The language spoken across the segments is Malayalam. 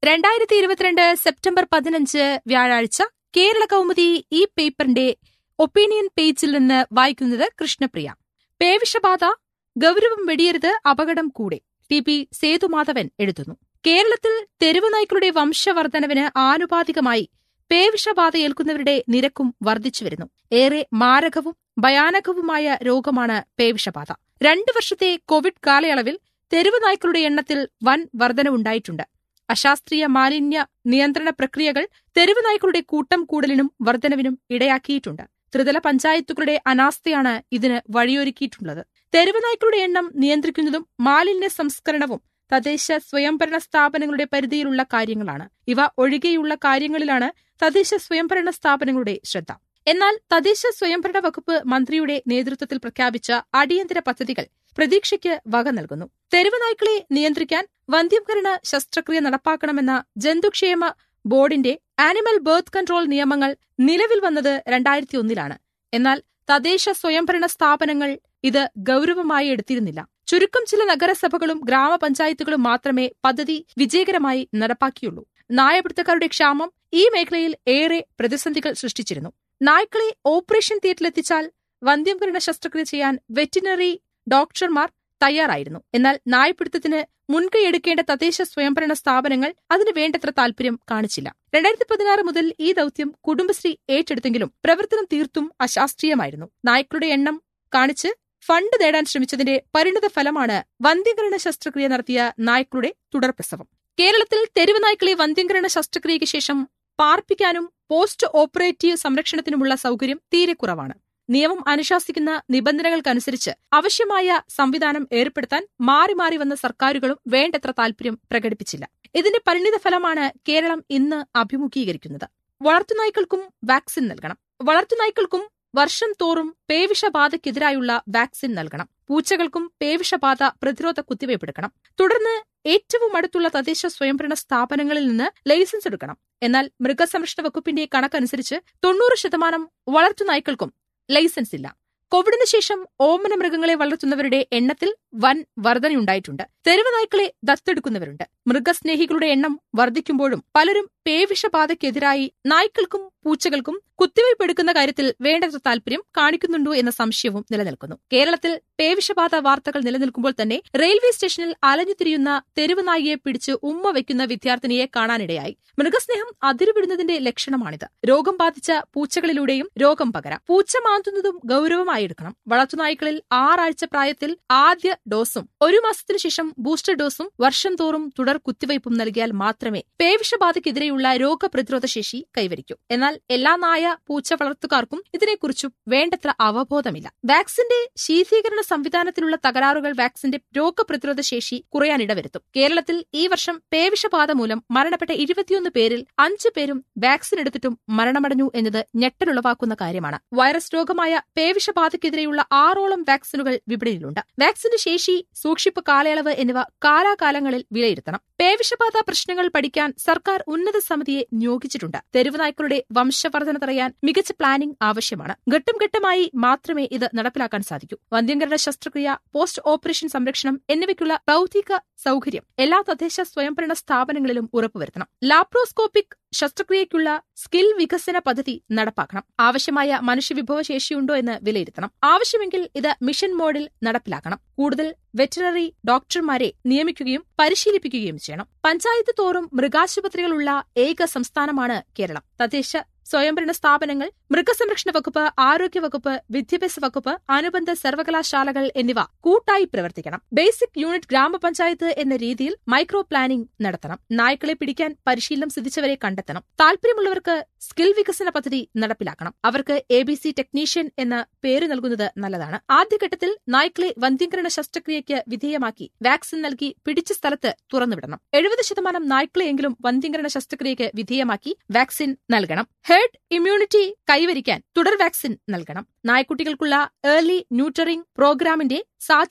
രണ്ടായിരത്തി ഇരുപത്തിരണ്ട് സെപ്റ്റംബർ പതിനഞ്ച് വ്യാഴാഴ്ച കേരള കൗമുദി ഈ പേപ്പറിന്റെ ഒപ്പീനിയൻ പേജിൽ നിന്ന് വായിക്കുന്നത് കൃഷ്ണപ്രിയ പേവിഷബാധ ഗൗരവം വെടിയരുത് അപകടം കൂടെ ടി പി സേതുമാധവൻ എഴുതുന്നു കേരളത്തിൽ തെരുവ് നായ്ക്കളുടെ വംശവർദ്ധനവിന് ആനുപാതികമായി പേവിഷബാധ ഏൽക്കുന്നവരുടെ നിരക്കും വർദ്ധിച്ചുവരുന്നു ഏറെ മാരകവും ഭയാനകവുമായ രോഗമാണ് പേവിഷബാധ രണ്ടു വർഷത്തെ കോവിഡ് കാലയളവിൽ തെരുവ് നായ്ക്കളുടെ എണ്ണത്തിൽ വൻ വർധനവുണ്ടായിട്ടുണ്ട് അശാസ്ത്രീയ മാലിന്യ നിയന്ത്രണ പ്രക്രിയകൾ തെരുവ് നായ്ക്കളുടെ കൂട്ടം കൂടലിനും വർധനവിനും ഇടയാക്കിയിട്ടുണ്ട് ത്രിതല പഞ്ചായത്തുകളുടെ അനാസ്ഥയാണ് ഇതിന് വഴിയൊരുക്കിയിട്ടുള്ളത് തെരുവ് നായ്ക്കളുടെ എണ്ണം നിയന്ത്രിക്കുന്നതും മാലിന്യ സംസ്കരണവും തദ്ദേശ സ്വയംഭരണ സ്ഥാപനങ്ങളുടെ പരിധിയിലുള്ള കാര്യങ്ങളാണ് ഇവ ഒഴികെയുള്ള കാര്യങ്ങളിലാണ് തദ്ദേശ സ്വയംഭരണ സ്ഥാപനങ്ങളുടെ ശ്രദ്ധ എന്നാൽ തദ്ദേശ സ്വയംഭരണ വകുപ്പ് മന്ത്രിയുടെ നേതൃത്വത്തിൽ പ്രഖ്യാപിച്ച അടിയന്തര പദ്ധതികൾ പ്രതീക്ഷയ്ക്ക് വക നൽകുന്നു തെരുവ് നായ്ക്കളെ നിയന്ത്രിക്കാൻ വന്ധ്യംകരണ ശസ്ത്രക്രിയ നടപ്പാക്കണമെന്ന ജന്തുക്ഷേമ ബോർഡിന്റെ ആനിമൽ ബർത്ത് കൺട്രോൾ നിയമങ്ങൾ നിലവിൽ വന്നത് രണ്ടായിരത്തി ഒന്നിലാണ് എന്നാൽ തദ്ദേശ സ്വയംഭരണ സ്ഥാപനങ്ങൾ ഇത് ഗൌരവമായി എടുത്തിരുന്നില്ല ചുരുക്കം ചില നഗരസഭകളും ഗ്രാമപഞ്ചായത്തുകളും മാത്രമേ പദ്ധതി വിജയകരമായി നടപ്പാക്കിയുള്ളൂ നായപിടുത്തക്കാരുടെ ക്ഷാമം ഈ മേഖലയിൽ ഏറെ പ്രതിസന്ധികൾ സൃഷ്ടിച്ചിരുന്നു നായ്ക്കളെ ഓപ്പറേഷൻ തിയേറ്ററിലെത്തിച്ചാൽ വന്ധ്യംകരണ ശസ്ത്രക്രിയ ചെയ്യാൻ വെറ്റിനറി ഡോക്ടർമാർ തയ്യാറായിരുന്നു എന്നാൽ നായ്പിടുത്തത്തിന് മുൻകൈയെടുക്കേണ്ട തദ്ദേശ സ്വയംഭരണ സ്ഥാപനങ്ങൾ അതിന് വേണ്ടത്ര താൽപര്യം കാണിച്ചില്ല രണ്ടായിരത്തി പതിനാറ് മുതൽ ഈ ദൌത്യം കുടുംബശ്രീ ഏറ്റെടുത്തെങ്കിലും പ്രവർത്തനം തീർത്തും അശാസ്ത്രീയമായിരുന്നു നായ്ക്കളുടെ എണ്ണം കാണിച്ച് ഫണ്ട് നേടാൻ ശ്രമിച്ചതിന്റെ പരിണിത ഫലമാണ് വന്ധ്യംകരണ ശസ്ത്രക്രിയ നടത്തിയ നായ്ക്കളുടെ തുടർപ്രസവം കേരളത്തിൽ തെരുവ് നായ്ക്കളെ വന്ധ്യംകരണ ശസ്ത്രക്രിയയ്ക്ക് ശേഷം പാർപ്പിക്കാനും പോസ്റ്റ് ഓപ്പറേറ്റീവ് സംരക്ഷണത്തിനുമുള്ള സൗകര്യം തീരെ കുറവാണ് നിയമം അനുശാസിക്കുന്ന നിബന്ധനകൾക്കനുസരിച്ച് ആവശ്യമായ സംവിധാനം ഏർപ്പെടുത്താൻ മാറി മാറി വന്ന സർക്കാരുകളും വേണ്ടത്ര താൽപര്യം പ്രകടിപ്പിച്ചില്ല ഇതിന്റെ പരിണിത ഫലമാണ് കേരളം ഇന്ന് അഭിമുഖീകരിക്കുന്നത് വളർത്തുനായ്ക്കൾക്കും വാക്സിൻ നൽകണം വളർത്തുനായ്ക്കൾക്കും വർഷം തോറും പേവിഷബാധയ്ക്കെതിരായുള്ള വാക്സിൻ നൽകണം പൂച്ചകൾക്കും പേവിഷബാധ പ്രതിരോധ കുത്തിവയ്പ്പെടുക്കണം തുടർന്ന് ഏറ്റവും അടുത്തുള്ള തദ്ദേശ സ്വയംഭരണ സ്ഥാപനങ്ങളിൽ നിന്ന് ലൈസൻസ് എടുക്കണം എന്നാൽ മൃഗസംരക്ഷണ വകുപ്പിന്റെ കണക്കനുസരിച്ച് തൊണ്ണൂറ് ശതമാനം വളർത്തുനായ്ക്കൾക്കും ലൈസൻസ് ഇല്ല കോവിഡിന് ശേഷം ഓമന മൃഗങ്ങളെ വളർത്തുന്നവരുടെ എണ്ണത്തിൽ വൻ വർധനയുണ്ടായിട്ടുണ്ട് തെരുവ് നായ്ക്കളെ ദത്തെടുക്കുന്നവരുണ്ട് മൃഗസ്നേഹികളുടെ എണ്ണം വർദ്ധിക്കുമ്പോഴും പലരും പേവിഷബാധയ്ക്കെതിരായി നായ്ക്കൾക്കും പൂച്ചകൾക്കും കുത്തിവയ്പ് എടുക്കുന്ന കാര്യത്തിൽ വേണ്ടത്ര താൽപര്യം കാണിക്കുന്നുണ്ടോ എന്ന സംശയവും നിലനിൽക്കുന്നു കേരളത്തിൽ പേവിഷബാധ വാർത്തകൾ നിലനിൽക്കുമ്പോൾ തന്നെ റെയിൽവേ സ്റ്റേഷനിൽ അലഞ്ഞുതിരിയുന്ന തെരുവ് നായിയെ പിടിച്ച് ഉമ്മ വയ്ക്കുന്ന വിദ്യാർത്ഥിനിയെ കാണാനിടയായി മൃഗസ്നേഹം അതിരുവിടുന്നതിന്റെ ലക്ഷണമാണിത് രോഗം ബാധിച്ച പൂച്ചകളിലൂടെയും രോഗം പകരാം പൂച്ച മാന്തുന്നതും ഗൌരവമായി എടുക്കണം വളർത്തുനായ്ക്കളിൽ ആറാഴ്ച പ്രായത്തിൽ ആദ്യ ഡോസും ഒരു മാസത്തിനു ശേഷം ബൂസ്റ്റർ ഡോസും വർഷം തോറും തുടർ കുത്തിവയ്പും നൽകിയാൽ മാത്രമേ പേവിഷബാധയ്ക്കെതിരെയുള്ള രോഗപ്രതിരോധ ശേഷി കൈവരിക്കൂ എന്നാൽ എല്ലാ നായ പൂച്ച വളർത്തുകാർക്കും ഇതിനെക്കുറിച്ചും വേണ്ടത്ര അവബോധമില്ല വാക്സിന്റെ ശീതീകരണ സംവിധാനത്തിലുള്ള തകരാറുകൾ വാക്സിന്റെ രോഗപ്രതിരോധ ശേഷി കുറയാനിടവരുത്തും കേരളത്തിൽ ഈ വർഷം പേവിഷബാധ മൂലം മരണപ്പെട്ട ഇരുപത്തിയൊന്ന് പേരിൽ അഞ്ചു പേരും വാക്സിൻ എടുത്തിട്ടും മരണമടഞ്ഞു എന്നത് ഞെട്ടലുളവാക്കുന്ന കാര്യമാണ് വൈറസ് രോഗമായ പേവിഷബാധയ്ക്കെതിരെയുള്ള ആറോളം വാക്സിനുകൾ വിപണിയിലുണ്ട് വാക്സിന്റെ ശേഷി സൂക്ഷിപ്പ് കാലയളവ് എന്നിവ കാലാകാലങ്ങളിൽ വിലയിരുത്തണം പേവിഷബാധ പ്രശ്നങ്ങൾ പഠിക്കാൻ സർക്കാർ ഉന്നത സമിതിയെ നിയോഗിച്ചിട്ടുണ്ട് തെരുവ് നായ്ക്കളുടെ വംശവർധന തടയാൻ മികച്ച പ്ലാനിംഗ് ആവശ്യമാണ് ഘട്ടം ഘട്ടമായി മാത്രമേ ഇത് നടപ്പിലാക്കാൻ സാധിക്കൂ വന്ധ്യംകരണ ശസ്ത്രക്രിയ പോസ്റ്റ് ഓപ്പറേഷൻ സംരക്ഷണം എന്നിവയ്ക്കുള്ള ഭൌതിക സൗകര്യം എല്ലാ തദ്ദേശ സ്വയംഭരണ സ്ഥാപനങ്ങളിലും ഉറപ്പുവരുത്തണം ലാപ്രോസ്കോപ്പിക് ശസ്ത്രക്രിയയ്ക്കുള്ള സ്കിൽ വികസന പദ്ധതി നടപ്പാക്കണം ആവശ്യമായ മനുഷ്യവിഭവശേഷിയുണ്ടോ എന്ന് വിലയിരുത്തണം ആവശ്യമെങ്കിൽ ഇത് മിഷൻ മോഡിൽ നടപ്പിലാക്കണം കൂടുതൽ വെറ്ററിനറി ഡോക്ടർമാരെ നിയമിക്കുകയും പരിശീലിപ്പിക്കുകയും ചെയ്യണം പഞ്ചായത്ത് തോറും മൃഗാശുപത്രികളുള്ള ഏക സംസ്ഥാനമാണ് കേരളം തദ്ദേശ സ്വയംഭരണ സ്ഥാപനങ്ങൾ മൃഗസംരക്ഷണ വകുപ്പ് ആരോഗ്യവകുപ്പ് വിദ്യാഭ്യാസ വകുപ്പ് അനുബന്ധ സർവകലാശാലകൾ എന്നിവ കൂട്ടായി പ്രവർത്തിക്കണം ബേസിക് യൂണിറ്റ് ഗ്രാമപഞ്ചായത്ത് എന്ന രീതിയിൽ മൈക്രോ പ്ലാനിംഗ് നടത്തണം നായ്ക്കളെ പിടിക്കാൻ പരിശീലനം സിദ്ധിച്ചവരെ കണ്ടെത്തണം താൽപര്യമുള്ളവർക്ക് സ്കിൽ വികസന പദ്ധതി നടപ്പിലാക്കണം അവർക്ക് എ ബി സി ടെക്നീഷ്യൻ എന്ന പേര് നൽകുന്നത് നല്ലതാണ് ആദ്യഘട്ടത്തിൽ നായ്ക്കളെ വന്ധ്യംകരണ ശസ്ത്രക്രിയയ്ക്ക് വിധേയമാക്കി വാക്സിൻ നൽകി പിടിച്ച സ്ഥലത്ത് തുറന്നുവിടണം എഴുപത് ശതമാനം നായ്ക്കളെയെങ്കിലും വന്ധ്യംകരണ ശസ്ത്രക്രിയയ്ക്ക് വിധേയമാക്കി വാക്സിൻ നൽകണം ഹെർഡ് ഇമ്മ്യൂണിറ്റി കൈവരിക്കാൻ തുടർ വാക്സിൻ നൽകണം നായ്ക്കുട്ടികൾക്കുള്ള ഏർലി ന്യൂട്ടറിംഗ് പ്രോഗ്രാമിന്റെ സാധ്യതയും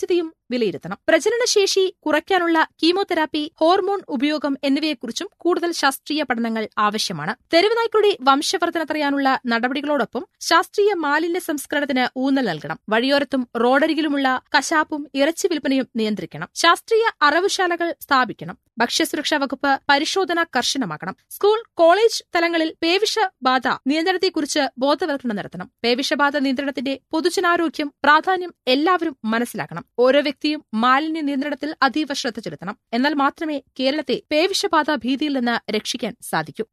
വിലയിരുത്തണം പ്രജനനശേഷി കുറയ്ക്കാനുള്ള കീമോതെറാപ്പി ഹോർമോൺ ഉപയോഗം എന്നിവയെക്കുറിച്ചും കൂടുതൽ ശാസ്ത്രീയ പഠനങ്ങൾ ആവശ്യമാണ് തെരുവുനായ്ക്കളുടെ വംശവർധന തടയാനുള്ള നടപടികളോടൊപ്പം ശാസ്ത്രീയ മാലിന്യ സംസ്കരണത്തിന് ഊന്നൽ നൽകണം വഴിയോരത്തും റോഡരികിലുമുള്ള കശാപ്പും ഇറച്ചി വിൽപ്പനയും നിയന്ത്രിക്കണം ശാസ്ത്രീയ അറവുശാലകൾ സ്ഥാപിക്കണം ഭക്ഷ്യസുരക്ഷാ വകുപ്പ് പരിശോധന കർശനമാക്കണം സ്കൂൾ കോളേജ് തലങ്ങളിൽ പേവിഷബാധ നിയന്ത്രണത്തെക്കുറിച്ച് ബോധവൽക്കരണം നടത്തണം പേവിഷബാധ നിയന്ത്രണത്തിന്റെ പൊതുജനാരോഗ്യം പ്രാധാന്യം എല്ലാവരും മനസ്സിലാക്കണം ഓരോ വ്യക്തിയും മാലിന്യ നിയന്ത്രണത്തിൽ അതീവ ശ്രദ്ധ ചെലുത്തണം എന്നാൽ മാത്രമേ കേരളത്തെ പേവിഷബാധ ഭീതിയിൽ നിന്ന് രക്ഷിക്കാൻ സാധിക്കൂ